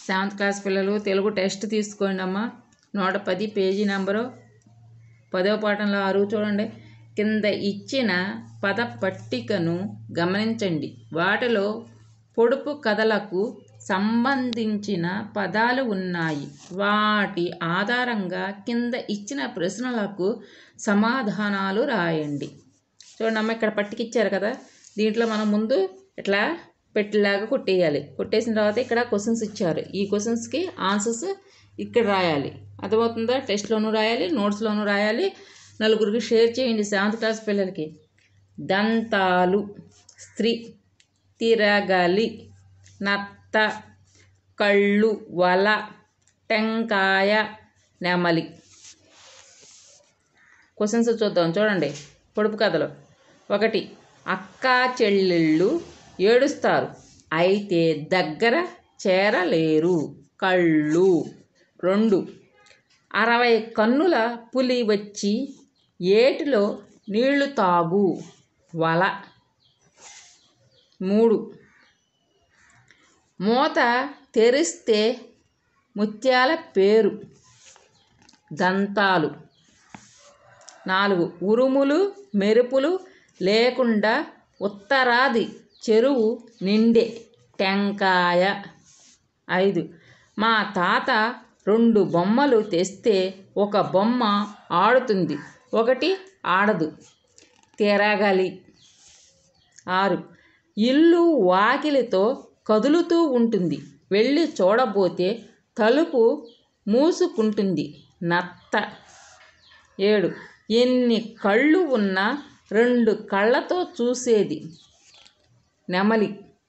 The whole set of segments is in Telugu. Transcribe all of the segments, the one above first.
సెవెంత్ క్లాస్ పిల్లలు తెలుగు టెస్ట్ తీసుకోండి అమ్మా నూట పది పేజీ నెంబరు పదవ పాఠంలో ఆరు చూడండి కింద ఇచ్చిన పద పట్టికను గమనించండి వాటిలో పొడుపు కథలకు సంబంధించిన పదాలు ఉన్నాయి వాటి ఆధారంగా కింద ఇచ్చిన ప్రశ్నలకు సమాధానాలు రాయండి చూడండి అమ్మ ఇక్కడ పట్టికిచ్చారు కదా దీంట్లో మనం ముందు ఇట్లా పెట్టిలాగా కొట్టేయాలి కొట్టేసిన తర్వాత ఇక్కడ క్వశ్చన్స్ ఇచ్చారు ఈ క్వశ్చన్స్కి ఆన్సర్స్ ఇక్కడ రాయాలి అర్థమవుతుందా టెస్ట్లోనూ రాయాలి నోట్స్లోనూ రాయాలి నలుగురికి షేర్ చేయండి సెవెంత్ క్లాస్ పిల్లలకి దంతాలు స్త్రీ తిరగలి నత్త కళ్ళు వల టెంకాయ నెమలి క్వశ్చన్స్ చూద్దాం చూడండి పొడుపు కథలు ఒకటి అక్క చెల్లెళ్ళు ఏడుస్తారు అయితే దగ్గర చేరలేరు కళ్ళు రెండు అరవై కన్నుల పులి వచ్చి ఏటిలో నీళ్లు తాగు వల మూడు మూత తెరిస్తే ముత్యాల పేరు దంతాలు నాలుగు ఉరుములు మెరుపులు లేకుండా ఉత్తరాది చెరువు నిండే టెంకాయ ఐదు మా తాత రెండు బొమ్మలు తెస్తే ఒక బొమ్మ ఆడుతుంది ఒకటి ఆడదు తిరగలి ఆరు ఇల్లు వాకిలితో కదులుతూ ఉంటుంది వెళ్ళి చూడబోతే తలుపు మూసుకుంటుంది నత్త ఏడు ఎన్ని కళ్ళు ఉన్నా రెండు కళ్ళతో చూసేది నెమలి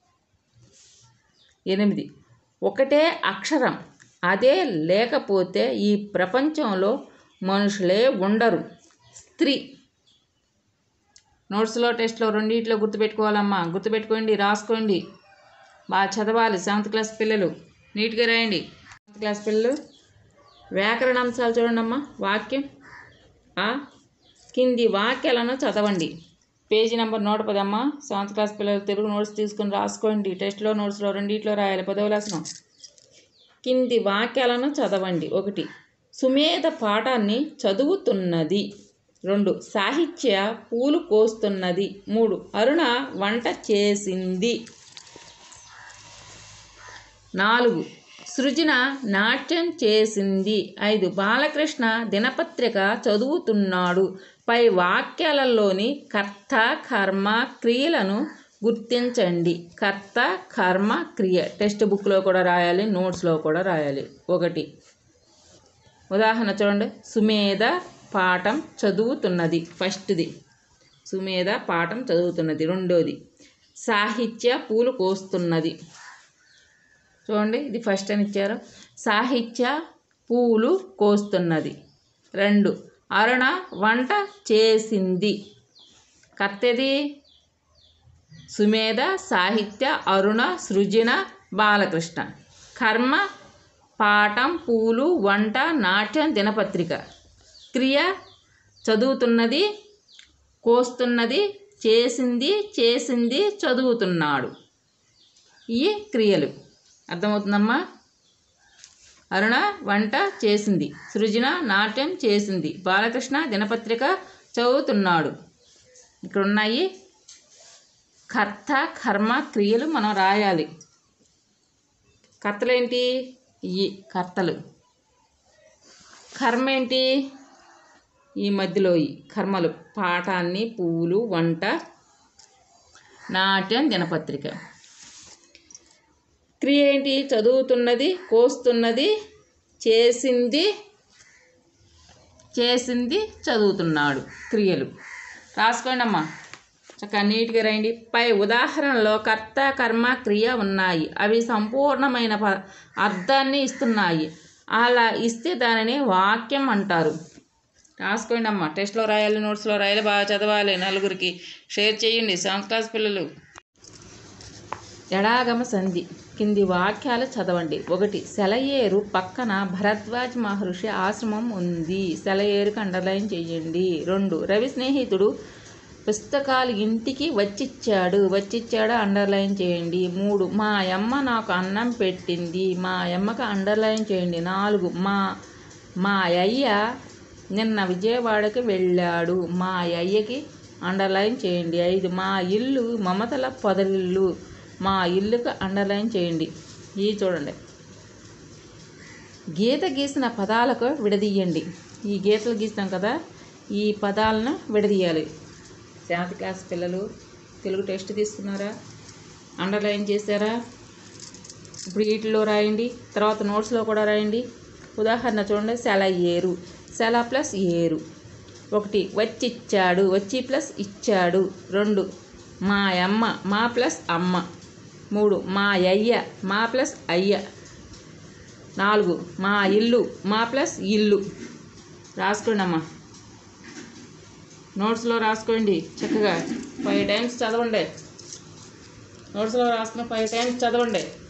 ఎనిమిది ఒకటే అక్షరం అదే లేకపోతే ఈ ప్రపంచంలో మనుషులే ఉండరు స్త్రీ నోట్స్లో టెస్ట్లో రెండిట్లో గుర్తుపెట్టుకోవాలమ్మా గుర్తుపెట్టుకోండి రాసుకోండి బాగా చదవాలి సెవెంత్ క్లాస్ పిల్లలు నీట్గా రాయండి సెవెంత్ క్లాస్ పిల్లలు వ్యాకరణ అంశాలు చూడండి అమ్మా వాక్యం ఆ కింది వాక్యాలను చదవండి పేజీ నెంబర్ నూట పదమ్మా సెవెంత్ క్లాస్ పిల్లలు తెలుగు నోట్స్ తీసుకుని రాసుకోండి టెస్ట్లో నోట్స్లో రెండిట్లో రాయాలి పదవ లక్షణం కింది వాక్యాలను చదవండి ఒకటి సుమేధ పాఠాన్ని చదువుతున్నది రెండు సాహిత్య పూలు కోస్తున్నది మూడు అరుణ వంట చేసింది నాలుగు సృజన నాట్యం చేసింది ఐదు బాలకృష్ణ దినపత్రిక చదువుతున్నాడు పై వాక్యాలలోని కర్త కర్మ క్రియలను గుర్తించండి కర్త కర్మ క్రియ టెక్స్ట్ బుక్లో కూడా రాయాలి నోట్స్లో కూడా రాయాలి ఒకటి ఉదాహరణ చూడండి సుమేధ పాఠం చదువుతున్నది ఫస్ట్ది సుమేధ పాఠం చదువుతున్నది రెండోది సాహిత్య పూలు కోస్తున్నది చూడండి ఇది ఫస్ట్ అని ఇచ్చారు సాహిత్య పూలు కోస్తున్నది రెండు అరుణ వంట చేసింది కర్తెది సుమేధ సాహిత్య అరుణ సృజన బాలకృష్ణ కర్మ పాఠం పూలు వంట నాట్యం దినపత్రిక క్రియ చదువుతున్నది కోస్తున్నది చేసింది చేసింది చదువుతున్నాడు ఈ క్రియలు అర్థమవుతుందమ్మా అరుణ వంట చేసింది సృజన నాట్యం చేసింది బాలకృష్ణ దినపత్రిక చదువుతున్నాడు ఇక్కడ ఉన్నాయి కర్త కర్మ క్రియలు మనం రాయాలి కర్తలేంటి ఈ కర్తలు కర్మ ఏంటి ఈ మధ్యలో ఈ కర్మలు పాఠాన్ని పువ్వులు వంట నాట్యం దినపత్రిక క్రియ ఏంటి చదువుతున్నది కోస్తున్నది చేసింది చేసింది చదువుతున్నాడు క్రియలు రాసుకోండి అమ్మా చక్కగా నీట్గా రాయండి పై ఉదాహరణలో కర్త కర్మ క్రియ ఉన్నాయి అవి సంపూర్ణమైన ప అర్థాన్ని ఇస్తున్నాయి అలా ఇస్తే దానిని వాక్యం అంటారు రాసుకోండి అమ్మ టెస్ట్లో రాయాలి నోట్స్లో రాయాలి బాగా చదవాలి నలుగురికి షేర్ చేయండి సెవెంత్ క్లాస్ పిల్లలు ఎడాగమ సంధి కింది వాక్యాలు చదవండి ఒకటి సెలయేరు పక్కన భరద్వాజ్ మహర్షి ఆశ్రమం ఉంది సెలయేరుకి అండర్లైన్ చేయండి రెండు రవి స్నేహితుడు పుస్తకాలు ఇంటికి వచ్చిచ్చాడు వచ్చిచ్చాడు అండర్లైన్ చేయండి మూడు మా అమ్మ నాకు అన్నం పెట్టింది మా అమ్మకి అండర్లైన్ చేయండి నాలుగు మా మా అయ్య నిన్న విజయవాడకి వెళ్ళాడు మా అయ్యకి అండర్లైన్ చేయండి ఐదు మా ఇల్లు మమతల పొదలిల్లు మా ఇల్లుకి అండర్లైన్ చేయండి ఈ చూడండి గీత గీసిన పదాలకు విడదీయండి ఈ గీతలు గీస్తాం కదా ఈ పదాలను విడదీయాలి సెవెంత్ క్లాస్ పిల్లలు తెలుగు టెస్ట్ తీసుకున్నారా అండర్లైన్ చేశారా ఇప్పుడు వీటిలో రాయండి తర్వాత నోట్స్లో కూడా రాయండి ఉదాహరణ చూడండి సెల ఏరు సెల ప్లస్ ఏరు ఒకటి వచ్చిచ్చాడు వచ్చి ప్లస్ ఇచ్చాడు రెండు మా అమ్మ మా ప్లస్ అమ్మ మూడు మా అయ్య మా ప్లస్ అయ్య నాలుగు మా ఇల్లు మా ప్లస్ ఇల్లు రాసుకోండి అమ్మా నోట్స్లో రాసుకోండి చక్కగా ఫైవ్ టైమ్స్ చదవండి నోట్స్లో రాసుకున్న ఫైవ్ టైమ్స్ చదవండి